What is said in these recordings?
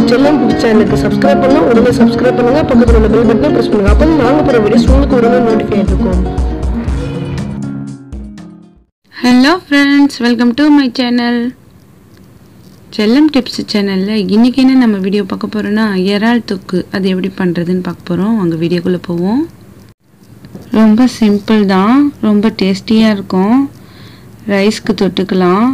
செல்லம் சேனலுக்கு சப்ஸ்கிரைப் பண்ணலாம் உடனே சப்ஸ்கிரைப் பண்ணுங்க பக்கத்தில் உள்ள பெல் பட்டனை ப்ரெஸ் பண்ணுங்க அப்போ நாங்கள் போகிற வீடியோஸ் உங்களுக்கு உடனே நோட்டிஃபை இருக்கும் hello friends welcome to my channel Chellam tips சேனலில் இன்றைக்கி என்ன நம்ம வீடியோ பார்க்க போகிறோன்னா இறால் தொக்கு அது எப்படி பண்ணுறதுன்னு பார்க்க போகிறோம் அங்கே வீடியோக்குள்ளே போவோம் ரொம்ப சிம்பிள் தான் ரொம்ப டேஸ்டியாக இருக்கும் ரைஸ்க்கு தொட்டுக்கலாம்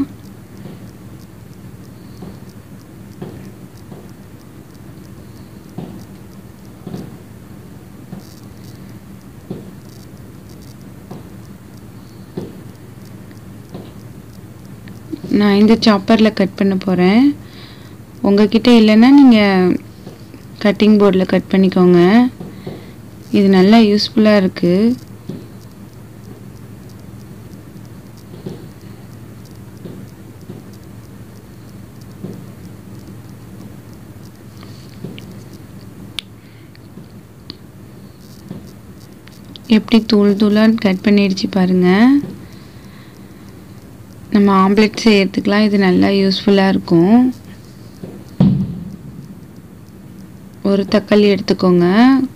நான் இந்த சாப்பரில் கட் பண்ண போகிறேன் உங்ககிட்ட இல்லைன்னா நீங்கள் கட்டிங் போர்டில் கட் பண்ணிக்கோங்க இது நல்லா யூஸ்ஃபுல்லாக இருக்குது எப்படி தூள் தூளாக கட் பண்ணிடுச்சு பாருங்கள் நம்ம ஆம்லெட் செய்யறதுக்கெலாம் இது நல்லா யூஸ்ஃபுல்லாக இருக்கும் ஒரு தக்காளி எடுத்துக்கோங்க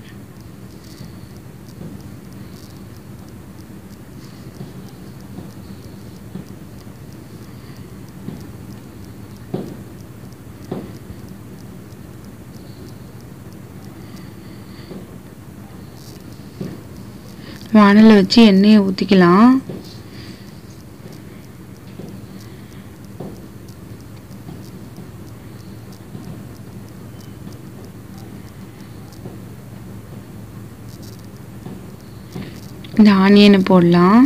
வானலில் வச்சு எண்ணெயை ஊற்றிக்கலாம் இந்த ஆனியனை போடலாம்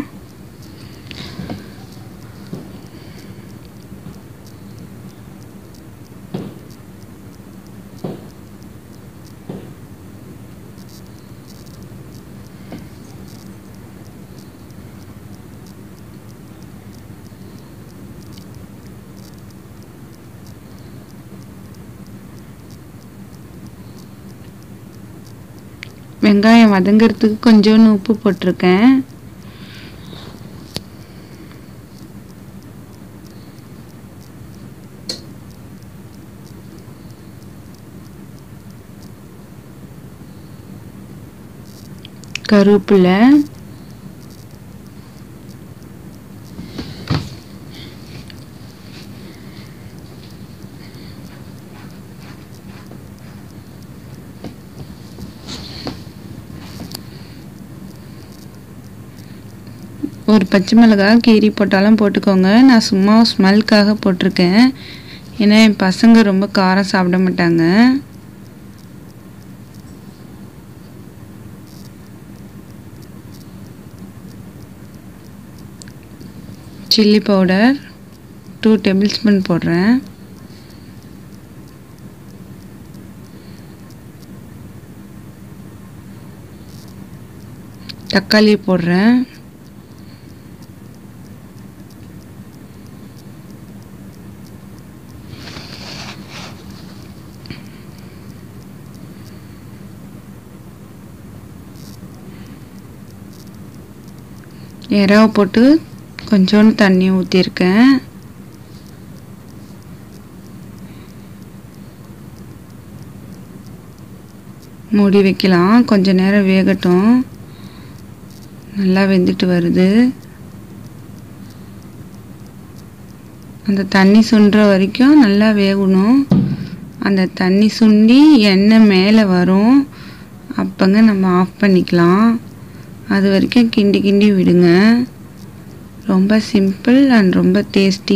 வெங்காயம் வதங்கிறதுக்கு கொஞ்சோண்டு உப்பு போட்டிருக்கேன் கருவேப்பிலை ஒரு பச்சை மிளகாய் கீரி போட்டாலும் போட்டுக்கோங்க நான் சும்மா ஸ்மெல்க்காக போட்டிருக்கேன் ஏன்னா என் பசங்க ரொம்ப காரம் சாப்பிட மாட்டாங்க chilli powder two tablespoon போடுறேன் தக்காளி போடுறேன் இறாவை போட்டு கொஞ்சோண்டு தண்ணி ஊற்றிருக்கேன் மூடி வைக்கலாம் கொஞ்ச நேரம் வேகட்டும் நல்லா வெந்துட்டு வருது அந்த தண்ணி சுண்டுற வரைக்கும் நல்லா வேகணும் அந்த தண்ணி சுண்டி எண்ணெய் மேலே வரும் அப்போங்க நம்ம ஆஃப் பண்ணிக்கலாம் அது வரைக்கும் கிண்டி கிண்டி விடுங்க ரொம்ப சிம்பிள் அண்ட் ரொம்ப டேஸ்டி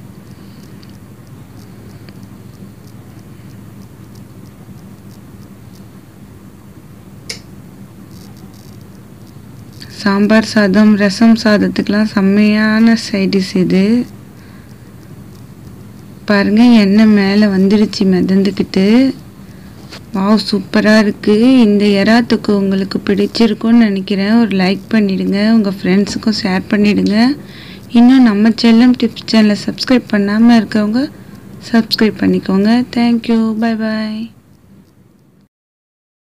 சாம்பார் சாதம் ரசம் சாதத்துக்கெலாம் செம்மையான சைடிஷ் இது பாருங்க எண்ணெய் மேலே வந்துடுச்சு மிதந்துக்கிட்டு வாவ் சூப்பராக இருக்குது இந்த எறாத்துக்கு உங்களுக்கு பிடிச்சிருக்கும்னு நினைக்கிறேன் ஒரு லைக் பண்ணிவிடுங்க உங்கள் ஃப்ரெண்ட்ஸுக்கும் ஷேர் பண்ணிவிடுங்க இன்னும் நம்ம செல்லம் டிப்ஸ் சேனலை சப்ஸ்கிரைப் பண்ணாமல் இருக்கவங்க சப்ஸ்கிரைப் பண்ணிக்கோங்க தேங்க்யூ பை பாய்